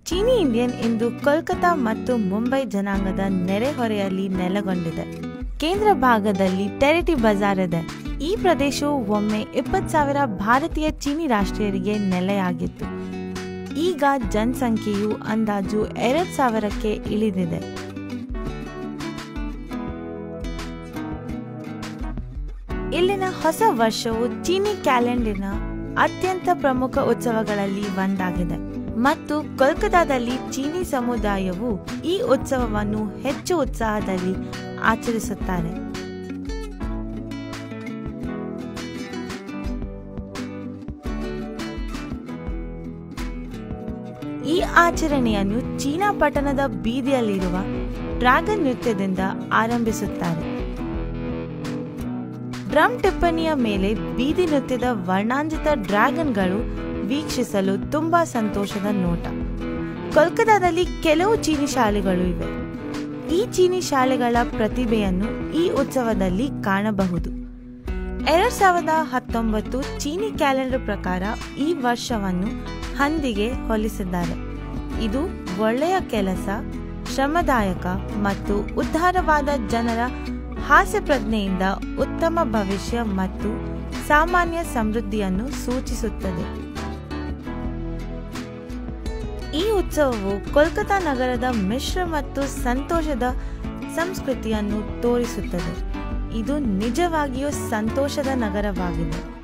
ಚೀನಿ Indian ಇಂದು ಕೋಲ್ಕತಾ ಮತ್ತು ಮುಂಬೈ ಜನಾಂಗದ ನೆರೆಹೊರೆಯಲ್ಲಿ ನೆಲೆಗೊಂಡಿದೆ ಕೇಂದ್ರ ಭಾಗದಲ್ಲಿ ಟೆರಿಟಿ ಬಜಾರ್ ಇದೆ ಈ ಪ್ರದೇಶವು ಒಮ್ಮೆ ಇಪ್ಪತ್ತು ಸಾವಿರ ಭಾರತೀಯ ಚೀನಿ ರಾಷ್ಟ್ರೀಯರಿಗೆ ನೆಲೆಯಾಗಿತ್ತು ಈಗ ಜನಸಂಖ್ಯೆಯು ಅಂದಾಜು ಎರಡು ಸಾವಿರಕ್ಕೆ ಇಳಿದಿದೆ ಇಲ್ಲಿನ ಹೊಸ ವರ್ಷವು ಚೀನಿ ಕ್ಯಾಲೆಂಡರ್ನ ಅತ್ಯಂತ ಪ್ರಮುಖ ಉತ್ಸವಗಳಲ್ಲಿ ಒಂದಾಗಿದೆ ಮತ್ತು ಕೋಲ್ಕತಾದಲ್ಲಿ ಚೀನಿ ಸಮುದಾಯವು ಈ ಉತ್ಸವವನ್ನು ಹೆಚ್ಚು ಉತ್ಸಾಹದಲ್ಲಿ ಆಚರಿಸುತ್ತಾರೆ ಈ ಆಚರಣೆಯನ್ನು ಚೀನಾ ಪಟ್ಟಣದ ಬೀದಿಯಲ್ಲಿರುವ ಡ್ರ್ಯಾಗನ್ ನೃತ್ಯದಿಂದ ಆರಂಭಿಸುತ್ತಾರೆ ಡ್ರಮ್ ಟಿಪ್ಪಣಿಯ ಮೇಲೆ ಬೀದಿ ನೃತ್ಯದ ವರ್ಣಾಂಜಿತ ಡ್ರ್ಯಾಗನ್ಗಳು ವೀಕ್ಷಿಸಲು ತುಂಬಾ ಸಂತೋಷದ ನೋಟ ಕೋಲ್ಕತಾದಲ್ಲಿ ಕೆಲವು ಚೀನಿ ಶಾಲೆಗಳು ಇವೆ ಈ ಚೀನಿ ಶಾಲೆಗಳ ಪ್ರತಿಭೆಯನ್ನು ಈ ಉತ್ಸವದಲ್ಲಿ ಕಾಣಬಹುದು ಎರಡ್ ಸಾವಿರದ ಹತ್ತೊಂಬತ್ತು ಚೀನಿ ಕ್ಯಾಲೆಂಡರ್ ಪ್ರಕಾರ ಈ ವರ್ಷವನ್ನು ಹಂದಿಗೆ ಹೋಲಿಸಿದ್ದಾರೆ ಇದು ಒಳ್ಳೆಯ ಕೆಲಸ ಶ್ರಮದಾಯಕ ಮತ್ತು ಉದ್ಧಾರವಾದ ಜನರ ಹಾಸ್ಯ ಪ್ರಜ್ಞೆಯಿಂದ ಉತ್ತಮ ಭವಿಷ್ಯ ಮತ್ತು ಸಾಮಾನ್ಯ ಸಮೃದ್ಧಿಯನ್ನು ಸೂಚಿಸುತ್ತದೆ ಈ ಉತ್ಸವವು ಕೋಲ್ಕತಾ ನಗರದ ಮಿಶ್ರ ಮತ್ತು ಸಂತೋಷದ ಸಂಸ್ಕೃತಿಯನ್ನು ತೋರಿಸುತ್ತದೆ ಇದು ನಿಜವಾಗಿಯೂ ಸಂತೋಷದ ನಗರವಾಗಿದೆ